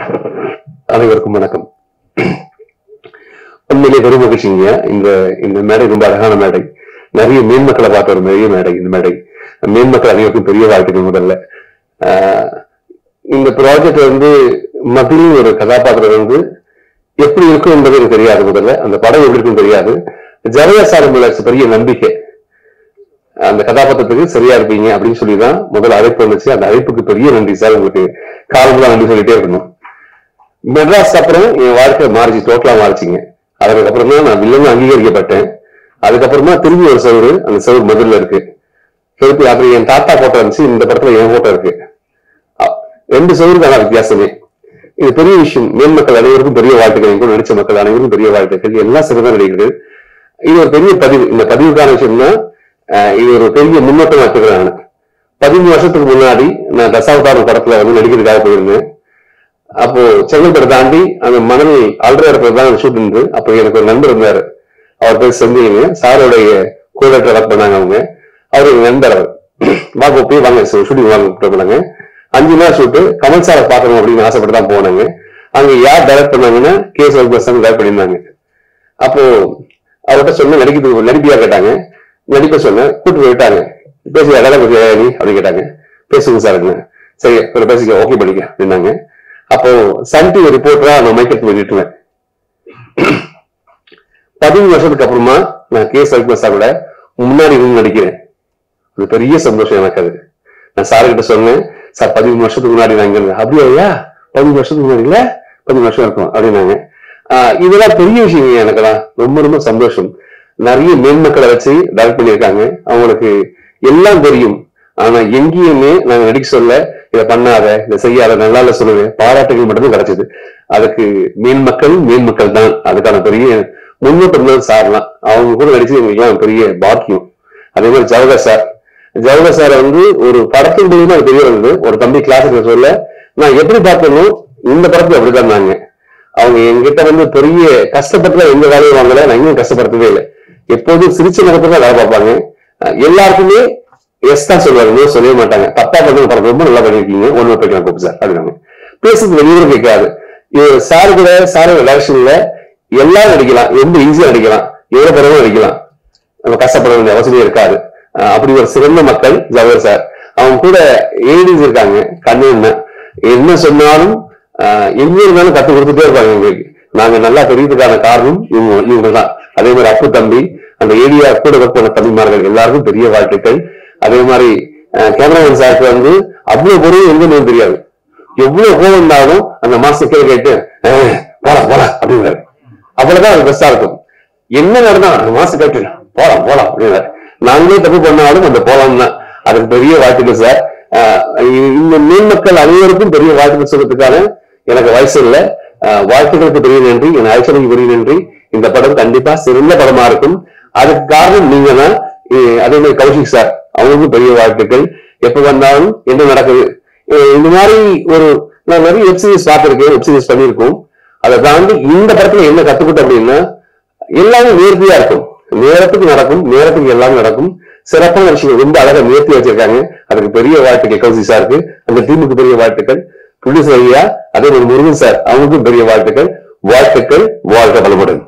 அனைவருக்கும் வணக்கம் உண்மையிலே பெரும் மகிழ்ச்சிங்க இந்த இந்த மேடை ரொம்ப அழகான மேடை நிறைய மேன்மக்களை பார்த்த ஒரு பெரிய மேடை இந்த மேடை மேன்மக்கள் அனைவருக்கும் பெரிய வாழ்த்துக்கள் முதல்ல ஆஹ் இந்த ப்ராஜெக்ட் வந்து மகளிர் ஒரு கதாபாத்திரம் வந்து எப்படி இருக்கும் என்பது எனக்கு தெரியாது முதல்ல அந்த படம் எப்படி இருக்கும் தெரியாது ஜெரையா சார் மேல பெரிய நம்பிக்கை அந்த கதாபாத்திரத்துக்கு சரியா இருப்பீங்க அப்படின்னு சொல்லி தான் முதல்ல அழைப்பு வந்துச்சு அந்த அழைப்புக்கு பெரிய நன்றி சார் உங்களுக்கு காலம்புலாம் நன்றி சொல்லிட்டே இருக்கணும் மெட்ராஸ் அப்புறம் என் வாழ்க்கை மாறிச்சு டோட்டலா மாறிச்சுங்க அதுக்கப்புறம் தான் நான் வில்லன் அங்கீகரிக்கப்பட்டேன் அதுக்கப்புறமா திரும்பி ஒரு சவுறு அந்த சவுறு முதல்ல இருக்கு திருப்பி அப்புறம் என் தாத்தா போட்டோ இருந்துச்சு இந்த படத்துல என் போட்டோ இருக்கு அ- ரெண்டு சவுருக்கான வித்தியாசமே இது பெரிய விஷயம் மேல் மக்கள் அனைவருக்கும் பெரிய வாழ்த்துக்கள் எங்க நடிச்ச மக்கள் அனைவருக்கும் பெரிய வாழ்த்துக்கள் எல்லாம் சிறந்த நடிகர்கள் இது ஒரு பெரிய பதிவு இந்த பதிவுக்கான விஷயம்னா அஹ், இது ஒரு பெரிய முன்னோட்டம் வச்சுக்கிறேன் நான் பதிமூணு வருஷத்துக்கு முன்னாடி நான் தசாவதாரம் படத்துல வந்து நடிக்கிறதுக்காக போயிருந்தேன் அப்போ செங்கல்பட்டு தாண்டி அந்த மணல் அல்ற இடத்துல தான் ஷூட் இருந்து அப்போ எனக்கு ஒரு நண்பர் இருந்தாரு அவர் பேர் செஞ்சீங்க சாரோடைய கோலேட்டர் ஒர்க் பண்ணாங்க அவங்க அவர் எங்க நண்பர் அவர் வாங்க போய் வாங்க ஷூட்டிங் வாங்க கூப்பிட்டு போனாங்க அஞ்சு நாள் ஷூட்டு கமல் சாரை பார்க்கணும் அப்படின்னு ஆசைப்பட்டு தான் போனாங்க அங்க யார் டைரக்ட் பண்ணாங்கன்னா கே சௌபஸ் டைரக்ட் பண்ணியிருந்தாங்க அப்போ அவர்கிட்ட சொன்ன நடிக்கிறதுக்கு நடிப்பியா கேட்டாங்க நடிப்ப சொன்னேன் கூட்டு போய் விட்டாங்க பேசி அதெல்லாம் கொஞ்சம் நீ அப்படின்னு கேட்டாங்க பேசுங்க சார் சரி ஒரு பேசிக்க ஓகே பண்ணிக்க அப்படின்னாங்க அப்போ சன் டிவி ரிப்போர்ட்டரா நான் மைக்கெட் பண்ணிட்டுவேன் பதிமூணு வருஷத்துக்கு அப்புறமா நான் கே சல்குமார் சாரோட முன்னாடி இருந்து நடிக்கிறேன் அது பெரிய சந்தோஷம் எனக்கு அது நான் சார் கிட்ட சொன்னேன் சார் பதிமூணு வருஷத்துக்கு முன்னாடி நான் இங்க இருந்தேன் அப்படியா ஐயா பதிமூணு வருஷத்துக்கு முன்னாடி இல்ல பதிமூணு வருஷம் இருக்கும் அப்படின்னாங்க ஆஹ் இதெல்லாம் பெரிய விஷயம் எனக்கெல்லாம் ரொம்ப ரொம்ப சந்தோஷம் நிறைய மேன்மக்களை வச்சு டைரக்ட் பண்ணியிருக்காங்க அவங்களுக்கு எல்லாம் தெரியும் ஆனா எங்கேயுமே நாங்க நடிக்க சொல்ல இதை பண்ணாத இதை செய்யாத நல்லா இல்ல சொல்லுவேன் பாராட்டுகள் மட்டும்தான் கிடைச்சது அதுக்கு மேன்மக்கள் மேன்மக்கள் தான் அதுக்கான பெரிய முன்னோட்டம் தான் சார்லாம் அவங்க கூட நடிச்சு எங்களுக்குலாம் பெரிய பாக்கியம் அதே மாதிரி ஜவஹர் சார் ஜவஹர் சார் வந்து ஒரு படத்தின் மூலியமா அது தெரிய வந்தது ஒரு தம்பி கிளாஸுக்கு சொல்ல நான் எப்படி பார்த்தனும் இந்த படத்துல அப்படிதான் நாங்க அவங்க என்கிட்ட வந்து பெரிய கஷ்டப்பட்டுல எந்த வேலையும் வாங்கல நான் இன்னும் கஷ்டப்படுத்தவே இல்லை எப்போதும் சிரிச்ச நேரத்துல தான் வேலை பார்ப்பாங்க அஹ் எல்லாருக்குமே எஸ் தான் சொல்லுவாங்க நோ சொல்லவே மாட்டாங்க தப்பா பண்ணுங்க படம் ரொம்ப நல்லா பண்ணிருக்கீங்க ஒண்ணு போய்க்கலாம் கோபி சார் அப்படின்னாங்க பேசுறது வெளியூர் கேட்காது இது சார் கூட சார் டைரக்ஷன்ல எல்லாரும் நடிக்கலாம் ரொம்ப ஈஸியா நடிக்கலாம் எவ்வளவு பிறகு நடிக்கலாம் நம்ம கஷ்டப்பட வேண்டிய அவசியம் இருக்காது அஹ் அப்படி ஒரு சிறந்த மக்கள் ஜவஹர் சார் அவங்க கூட ஏடிஸ் இருக்காங்க கண்ணு என்ன சொன்னாலும் அஹ் எங்க இருந்தாலும் கத்து கொடுத்துட்டே இருப்பாங்க எங்களுக்கு நாங்க நல்லா தெரியறதுக்கான காரணம் இவங்க இவங்க தான் அதே மாதிரி அப்பு தம்பி அந்த ஏரியா கூட ஒர்க் பண்ண தம்பிமார்கள் எல்லாருக்கும் பெரிய வாழ்த்துக்கள் அதே மாதிரி கேமராமேன் சாருக்கு வந்து அவ்வளவு பொருள் எங்க தெரியாது எவ்வளவு கோவம் இருந்தாலும் அந்த மாஸ்டர் கேள்வி கேட்டு "அஹ், போலாம் போலாம் அப்படிங்கிறாரு அவ்வளவுதான் அது பெஸ்டா இருக்கும் என்ன நடந்தா அந்த மாஸ்டர் கேட்டு போலாம் போலாம் அப்படின்னாரு நாங்களே தப்பு பண்ணாலும் அந்த போலாம் தான் அதுக்கு பெரிய வாழ்த்துக்கள் சார் ஆஹ் இந்த மேன்மக்கள் அனைவருக்கும் பெரிய வாழ்த்துக்கள் சொல்றதுக்கான எனக்கு வயசு இல்லை ஆஹ் வாழ்த்துக்களுக்கு பெரிய நன்றி என் அழைச்சலுக்கு பெரிய நன்றி இந்த படம் கண்டிப்பா சிறந்த படமா இருக்கும் அதுக்கு காரணம் நீங்க தான் இ- அதே மாதிரி கௌஷிக் சார் அவங்களுக்கும் பெரிய வாழ்த்துக்கள் எப்ப வந்தாலும் என்ன நடக்குது இ- இந்த மாதிரி ஒரு நான் நிறைய வெப் சீரிஸ் பார்த்திருக்கேன் வெப் சீரிஸ் பண்ணியிருக்கோம் அதை தாண்டி இந்த படத்துல என்ன கத்துக்கிட்டோம் அப்படின்னா எல்லாமே நேர்த்தியா இருக்கும் நேரத்துக்கு நடக்கும் நேரத்துக்கு எல்லாமே நடக்கும் சிறப்பான விஷயம் ரொம்ப அழகா நேர்த்தி வச்சிருக்காங்க அதுக்கு பெரிய வாழ்த்துக்கள் கௌசி சாருக்கு அந்த டீமுக்கு பெரிய வாழ்த்துக்கள் ப்ரொடியூசர் ஐயா அதே மாதிரி முருகன் சார் அவங்களுக்கும் பெரிய வாழ்த்துக்கள் வாழ்த்துக்கள் வாழ்க வளமுடன்